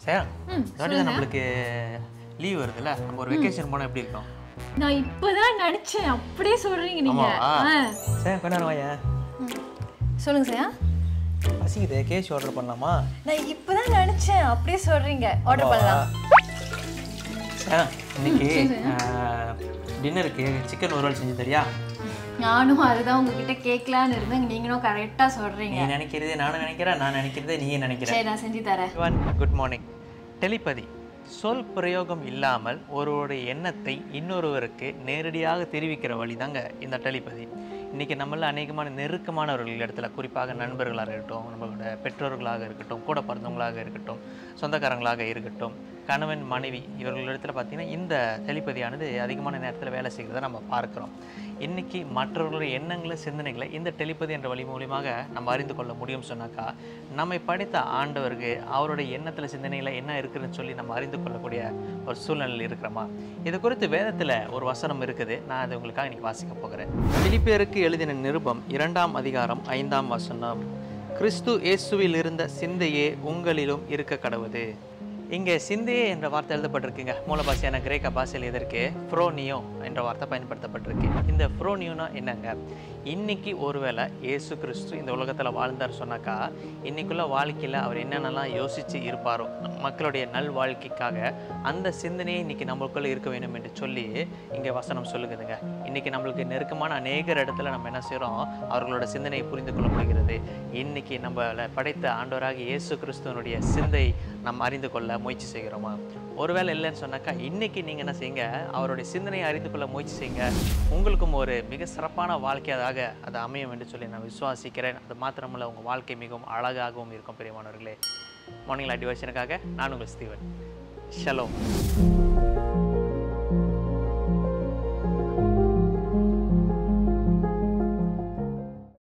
Sir ம், தாடி தான் நம்மளுக்கு லீவ் வருதுல்ல நம்ம ஒரு வெக்கேஷன் போனால் எப்படி இருக்கும் நான் இப்பதான் நினைச்சேன் அப்படியே சொல்றீங்க நீங்க ஆமாவா? ஆ. சார் கொஞ்ச நேரம் வாங்க சொல்லுங்க சார் பசிக்குது கேஷ் ஆர்டர் பண்ணலாமா நான் இப்பதான் நினைச்சேன் அப்படியே சொல்றீங்க ஆர்டர் பண்ணலாம் சார் இன்னைக்கு டின்னருக்கு சிக்கன் ஒரு செஞ்சு தரியா நானும் அதுதான் உங்ககிட்ட கேட்கலான்னு இருந்தேன் நீங்களும் கரெக்டா சொல்றீங்க நீ நினைக்கிறதே நானும் நினைக்கிறேன் நான் நினைக்கிறதே நீயே நினைக்கிற சரி நான் செஞ்சு தரேன் ஒன் குட் மார்னிங் டெலிபதி சொல் பிரயோகம் இல்லாமல் ஒருவருடைய எண்ணத்தை இன்னொருவருக்கு நேரடியாக தெரிவிக்கிற வழி தாங்க இந்த டெலிபதி இன்றைக்கி நம்மள அநேகமான நெருக்கமானவர்கள் இடத்துல குறிப்பாக நண்பர்களாக இருக்கட்டும் நம்மளோட பெற்றோர்களாக இருக்கட்டும் கூட பிறந்தவங்களாக இருக்கட்டும் சொந்தக்காரங்களாக இருக்கட்டும் கணவன் மனைவி இவர்களிடத்தில் பார்த்திங்கன்னா இந்த டெலிபதியானது அதிகமான நேரத்தில் வேலை செய்கிறத நம்ம பார்க்குறோம் இன்னைக்கு மற்றவர்களுடைய எண்ணங்களை சிந்தனைகளை இந்த டெலிபதி என்ற வழி மூலியமாக நம்ம அறிந்து கொள்ள முடியும் சொன்னாக்கா நம்மை படைத்த ஆண்டவருக்கு அவருடைய எண்ணத்தில் சிந்தனையில் என்ன இருக்குதுன்னு சொல்லி நம்ம அறிந்து கொள்ளக்கூடிய ஒரு சூழ்நிலையில் இருக்கிறோமா இது குறித்து வேதத்தில் ஒரு வசனம் இருக்குது நான் அதை உங்களுக்காக இன்னைக்கு வாசிக்க போகிறேன் பிலிப்பியருக்கு எழுதின நிருபம் இரண்டாம் அதிகாரம் ஐந்தாம் வசனம் கிறிஸ்து இயேசுவில் இருந்த சிந்தையே உங்களிலும் இருக்க கடவுது இங்கே சிந்தையே என்ற வார்த்தை எழுதப்பட்டிருக்குங்க மூல பாஷையான கிரேக்க பாஷையில் எதற்கு ஃப்ரோனியோ என்ற வார்த்தை பயன்படுத்தப்பட்டிருக்கு இந்த ஃப்ரோனியோனா என்னங்க இன்னைக்கு ஒருவேளை இயேசு கிறிஸ்து இந்த உலகத்தில் வாழ்ந்தார் சொன்னாக்கா இன்னைக்குள்ள வாழ்க்கையில் அவர் என்னென்னலாம் யோசித்து இருப்பாரோ மக்களுடைய நல் வாழ்க்கைக்காக அந்த சிந்தனையை இன்னைக்கு நம்மளுக்குள்ள இருக்க வேண்டும் என்று சொல்லி இங்கே வசனம் சொல்லுகுதுங்க இன்னைக்கு நம்மளுக்கு நெருக்கமான அநேகர் இடத்துல நம்ம என்ன செய்கிறோம் அவர்களோட சிந்தனையை புரிந்து கொள்ள முடிகிறது இன்னைக்கு நம்மளை படைத்த ஆண்டவராக இயேசு கிறிஸ்துவனுடைய சிந்தை நம்ம அறிந்து கொள்ள முயற்சி செய்கிறோமா ஒருவேளை இல்லைன்னு சொன்னாக்கா இன்னைக்கு நீங்கள் என்ன செய்யுங்க அவருடைய சிந்தனையை அறிந்து கொள்ள முயற்சி செய்யுங்க உங்களுக்கும் ஒரு மிக சிறப்பான வாழ்க்கையாக அது அமையும் என்று சொல்லி நான் விசுவாசிக்கிறேன் அது மாத்திரமல்ல உங்கள் வாழ்க்கை மிகவும் அழகாகவும் இருக்கும் பெரியமானவர்களே மார்னிங் லைட் டிவர்ஷனுக்காக நான் உங்கள் ஸ்டீவன் ஷலோ